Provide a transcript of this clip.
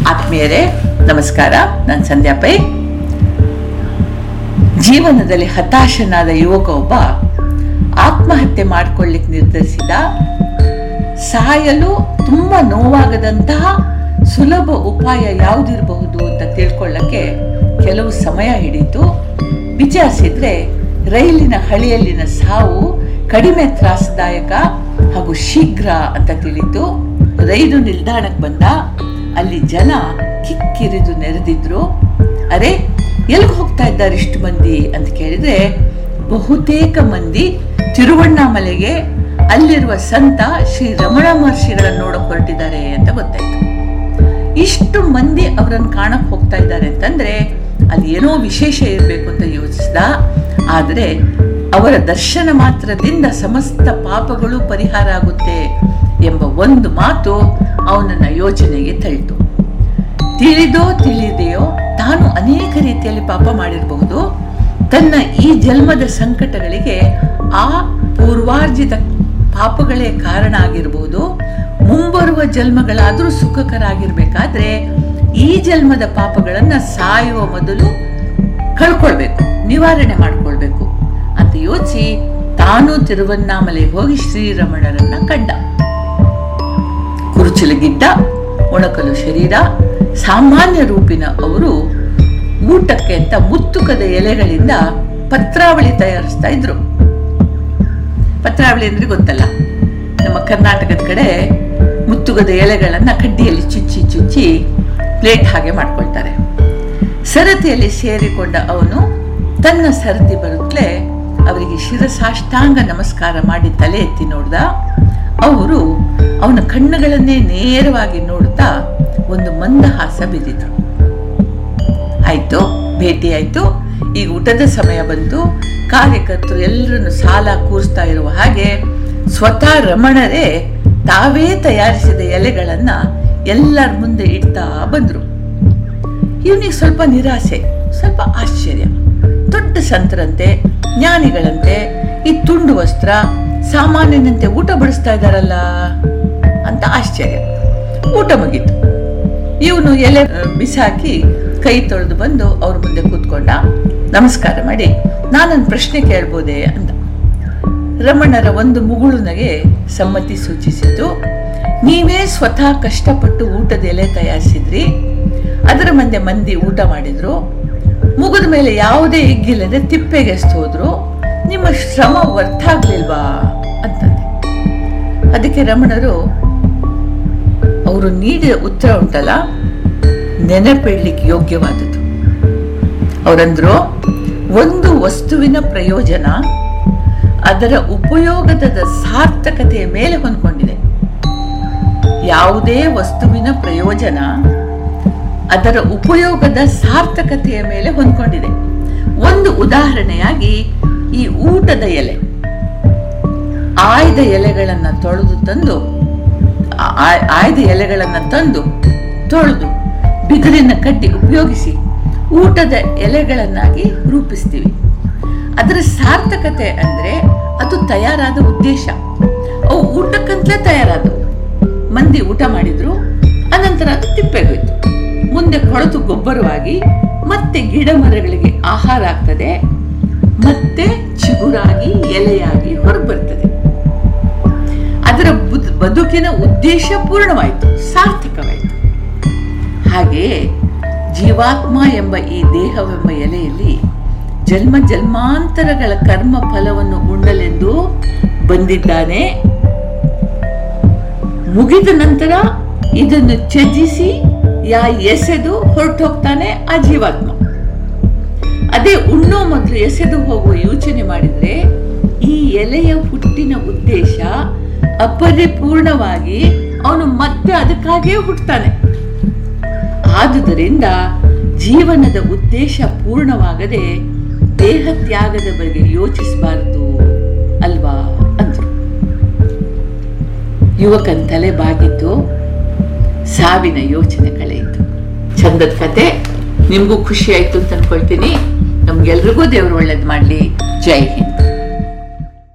ಆತ್ಮೀಯರೇ ನಮಸ್ಕಾರ ನಾನು ಸಂಧ್ಯಾ ಪೈ ಜೀವನದಲ್ಲಿ ಹತಾಶನಾದ ಯುವಕ ಒಬ್ಬ ಆತ್ಮಹತ್ಯೆ ಮಾಡಿಕೊಳ್ಳಿಕ್ಕೆ ನಿರ್ಧರಿಸಿದ ಸಾಯಲು ತುಂಬ ನೋವಾಗದಂತಹ ಸುಲಭ ಉಪಾಯ ಯಾವುದಿರಬಹುದು ಅಂತ ತಿಳ್ಕೊಳ್ಳಕ್ಕೆ ಕೆಲವು ಸಮಯ ಹಿಡಿತು ವಿಚಾರಿಸಿದ್ರೆ ರೈಲಿನ ಹಳಿಯಲ್ಲಿನ ಸಾವು ಕಡಿಮೆ ತ್ರಾಸದಾಯಕ ಹಾಗೂ ಶೀಘ್ರ ಅಂತ ತಿಳಿತು ರೈಲು ನಿಲ್ದಾಣಕ್ಕೆ ಬಂದ ಅಲ್ಲಿ ಜನ ಕಿಕ್ಕಿರಿದು ನೆರೆದಿದ್ರು ಅರೆ ಎಲ್ಲಿಗೆ ಹೋಗ್ತಾ ಇದ್ದಾರೆ ಇಷ್ಟು ಮಂದಿ ಅಂತ ಕೇಳಿದ್ರೆ ಬಹುತೇಕ ಮಂದಿ ತಿರುವಣ್ಣಾಮಲೆಗೆ ಅಲ್ಲಿರುವ ಸಂತ ಶ್ರೀ ರಮಣ ಮಹರ್ಷಿಗಳನ್ನು ನೋಡಕ್ ಹೊರಟಿದ್ದಾರೆ ಅಂತ ಗೊತ್ತಾಯ್ತು ಇಷ್ಟು ಮಂದಿ ಅವರನ್ನು ಕಾಣಕ್ ಹೋಗ್ತಾ ಇದ್ದಾರೆ ಅಂತಂದ್ರೆ ಅಲ್ಲಿ ಏನೋ ವಿಶೇಷ ಇರಬೇಕು ಅಂತ ಯೋಚಿಸಿದ ಆದರೆ ಅವರ ದರ್ಶನ ಮಾತ್ರದಿಂದ ಸಮಸ್ತ ಪಾಪಗಳು ಪರಿಹಾರ ಆಗುತ್ತೆ ಎಂಬ ಒಂದು ಮಾತು ಅವನನ್ನ ಯೋಚನೆಗೆ ತಳ್ಳಿತು ತಿಳಿದೋ ತಿಳಿದೆಯೋ ತಾನು ಅನೇಕ ರೀತಿಯಲ್ಲಿ ಪಾಪ ಮಾಡಿರಬಹುದು ತನ್ನ ಈ ಜನ್ಮದ ಸಂಕಟಗಳಿಗೆ ಆ ಪೂರ್ವಾರ್ಜಿತ ಪಾಪಗಳೇ ಕಾರಣ ಆಗಿರಬಹುದು ಮುಂಬರುವ ಜನ್ಮಗಳಾದರೂ ಸುಖಕರಾಗಿರ್ಬೇಕಾದ್ರೆ ಈ ಜನ್ಮದ ಪಾಪಗಳನ್ನ ಸಾಯುವ ಮೊದಲು ಕಳ್ಕೊಳ್ಬೇಕು ನಿವಾರಣೆ ಮಾಡ್ಕೊಳ್ಬೇಕು ಅಂತ ಯೋಚಿಸಿ ತಾನು ತಿರುವನ್ನಾಮಲೆಗೆ ಹೋಗಿ ಶ್ರೀರಮಣರನ್ನ ಕಂಡ ಕುರುಚಲಗಿದ್ದ ಒಣಕಲು ಶರೀರ ಸಾಮಾನ್ಯ ರೂಪಿನ ಅವರು ಊಟಕ್ಕೆ ಅಂತ ಮುತ್ತುಕದ ಎಲೆಗಳಿಂದ ಪತ್ರಾವಳಿ ತಯಾರಿಸ್ತಾ ಇದ್ರು ಪತ್ರಾವಳಿ ಅಂದ್ರೆ ಗೊತ್ತಲ್ಲ ನಮ್ಮ ಕರ್ನಾಟಕದ ಕಡೆ ಮುತ್ತುಗದ ಎಲೆಗಳನ್ನ ಕಡ್ಡಿಯಲ್ಲಿ ಚುಚ್ಚಿ ಚುಚ್ಚಿ ಪ್ಲೇಟ್ ಹಾಗೆ ಮಾಡ್ಕೊಳ್ತಾರೆ ಸರತಿಯಲ್ಲಿ ಸೇರಿಕೊಂಡ ಅವನು ತನ್ನ ಸರತಿ ಬರುತ್ತಲೇ ಅವರಿಗೆ ಶಿರಸಾಷ್ಟಾಂಗ ನಮಸ್ಕಾರ ಮಾಡಿ ತಲೆ ಎತ್ತಿ ನೋಡ್ದ ಅವರು ಅವನ ಕಣ್ಣುಗಳನ್ನೇ ನೇರವಾಗಿ ನೋಡುತ್ತಾ ಒಂದು ಮಂದಹಾಸ ಬಿದ್ದಿದ್ರು ಆಯ್ತು ಭೇಟಿ ಆಯ್ತು ಈಗ ಊಟದ ಸಮಯ ಬಂತು ಕಾರ್ಯಕರ್ತರು ಎಲ್ಲರನ್ನು ಸಾಲ ಕೂರಿಸ್ತಾ ಇರುವ ಹಾಗೆ ಸ್ವತಃ ರಮಣರೇ ತಾವೇ ತಯಾರಿಸಿದ ಎಲೆಗಳನ್ನ ಎಲ್ಲರ ಮುಂದೆ ಇಡ್ತಾ ಬಂದ್ರು ಇವನಿಗೆ ಸ್ವಲ್ಪ ನಿರಾಸೆ ಸ್ವಲ್ಪ ಆಶ್ಚರ್ಯ ದೊಡ್ಡ ಸಂತರಂತೆ ಜ್ಞಾನಿಗಳಂತೆ ಈ ತುಂಡು ವಸ್ತ್ರ ಸಾಮಾನ್ಯನಂತೆ ಊಟ ಬಡಿಸ್ತಾ ಇದ್ದಾರಲ್ಲ ಅಂತ ಆಶ್ಚರ್ಯ ಊಟ ಮುಗೀತು ಇವನು ಎಲೆ ಆ, ಬಿಸಾಕಿ ಕೈ ತೊಳೆದು ಬಂದು ಅವ್ರ ಮುಂದೆ ಕೂತ್ಕೊಂಡ ನಮಸ್ಕಾರ ಮಾಡಿ ನಾನೊಂದು ಪ್ರಶ್ನೆ ಕೇಳ್ಬೋದೇ ಅಂದ ರಮಣರ ಒಂದು ಮುಗುಳುನಗೆ ಸಮ್ಮತಿ ಸೂಚಿಸಿತು ನೀವೇ ಸ್ವತಃ ಕಷ್ಟಪಟ್ಟು ಊಟದ ಎಲೆ ತಯಾರಿಸಿದ್ರಿ ಅದರ ಮುಂದೆ ಮಂದಿ ಊಟ ಮಾಡಿದ್ರು ಮುಗಿದ ಮೇಲೆ ಯಾವುದೇ ಹಿಗ್ಗಿಲ್ಲದೆ ತಿಪ್ಪೆಗೆಸ್ತು ಹೋದ್ರು ನಿಮ್ಮ ಶ್ರಮ ವ್ಯರ್ಥ ಆಗ್ಲಿಲ್ವಾ ಅಂತಂದೆ ಅದಕ್ಕೆ ರಮಣರು ಅವರು ನೀಡಿದ ಉತ್ತರ ಉಂಟಲ್ಲ ನೆನಪಿಡ್ಲಿಕ್ಕೆ ಯೋಗ್ಯವಾದದ್ದು ಅವರಂದ್ರು ಒಂದು ವಸ್ತುವಿನ ಪ್ರಯೋಜನ ಅದರ ಉಪಯೋಗದ ಸಾರ್ಥಕತೆಯ ಮೇಲೆ ಹೊಂದ್ಕೊಂಡಿದೆ ಯಾವುದೇ ವಸ್ತುವಿನ ಪ್ರಯೋಜನ ಅದರ ಉಪಯೋಗದ ಸಾರ್ಥಕತೆಯ ಮೇಲೆ ಹೊಂದ್ಕೊಂಡಿದೆ ಒಂದು ಉದಾಹರಣೆಯಾಗಿ ಈ ಊಟದ ಎಲೆ ಆಯ್ದ ಎಲೆಗಳನ್ನ ತೊಳೆದು ತಂದು ಆ- ಆ- ಆಯ್ದ ಎಲೆಗಳನ್ನ ತಂದು ತೊಳೆದು ಬಿದಿರಿನ ಕಡ್ಡಿ ಉಪಯೋಗಿಸಿ ಊಟದ ಎಲೆಗಳನ್ನಾಗಿ ರೂಪಿಸ್ತೀವಿ ಅದರ ಸಾರ್ಥಕತೆ ಅಂದ್ರೆ ಅದು ತಯಾರಾದ ಉದ್ದೇಶ ಅವು ಊಟಕ್ಕಂತಲೇ ತಯಾರಾದವು ಮಂದಿ ಊಟ ಮಾಡಿದ್ರು ಅನಂತರ ಅದು ತಿಪ್ಪೆಗೋಯ್ತು ಮುಂದೆ ಕೊಳೆತು ಗೊಬ್ಬರವಾಗಿ ಮತ್ತೆ ಗಿಡ ಮರಗಳಿಗೆ ಆಹಾರ ಆಗ್ತದೆ ಮತ್ತೆ ಚಿಗುರಾಗಿ ಎಲೆಯಾಗಿ ಹೊರಬರ್ತದೆ ಅದರ ಬುದ್- ಬದುಕಿನ ಉದ್ದೇಶ ಪೂರ್ಣವಾಯಿತು ಸಾರ್ಥಕವಾಯಿತು ಹಾಗೆಯೇ ಜೀವಾತ್ಮ ಎಂಬ ಈ ದೇಹವೆಂಬ ಎಲೆಯಲ್ಲಿ ಜನ್ಮ ಜನ್ಮಾಂತರಗಳ ಕರ್ಮ ಫಲವನ್ನು ಉಣ್ಣಲೆಂದು ಬಂದಿದ್ದಾನೆ ಮುಗಿದ ನಂತರ ಇದನ್ನು ತ್ಯಜಿಸಿ ಯಾ ಎಸೆದು ಹೊರಟು ಹೋಗ್ತಾನೆ ಆ ಜೀವಾತ್ಮ ಅದೇ ಉಣ್ಣೋ ಮೊದಲು ಎಸೆದು ಹೋಗುವ ಯೋಚನೆ ಮಾಡಿದ್ರೆ ಈ ಎಲೆಯ ಹುಟ್ಟಿನ ಉದ್ದೇಶ ಅಪರಿಪೂರ್ಣವಾಗಿ ಅವನು ಮತ್ತೆ ಅದಕ್ಕಾಗಿಯೇ ಹುಟ್ಟುತ್ತಾನೆ ಆದುದರಿಂದ ಜೀವನದ ಉದ್ದೇಶ ಪೂರ್ಣವಾಗದೆ ದೇಹ ತ್ಯಾಗದ ಬಗ್ಗೆ ಯೋಚಿಸಬಾರದು ಅಲ್ವಾ ಅಂದ್ರು ಯುವಕನ್ ತಲೆ ಬಾಗಿದ್ದು ಸಾವಿನ ಯೋಚನೆ ಕಳೆಯಿತು ಚಂದದ ಕತೆ ನಿಮಗೂ ಖುಷಿ ಆಯ್ತು ಅಂತ ಅನ್ಕೊಳ್ತೀನಿ ನಮ್ಗೆಲ್ರಿಗೂ ದೇವ್ರು ಒಳ್ಳೇದು ಮಾಡಲಿ ಜೈ ಹಿಂದ್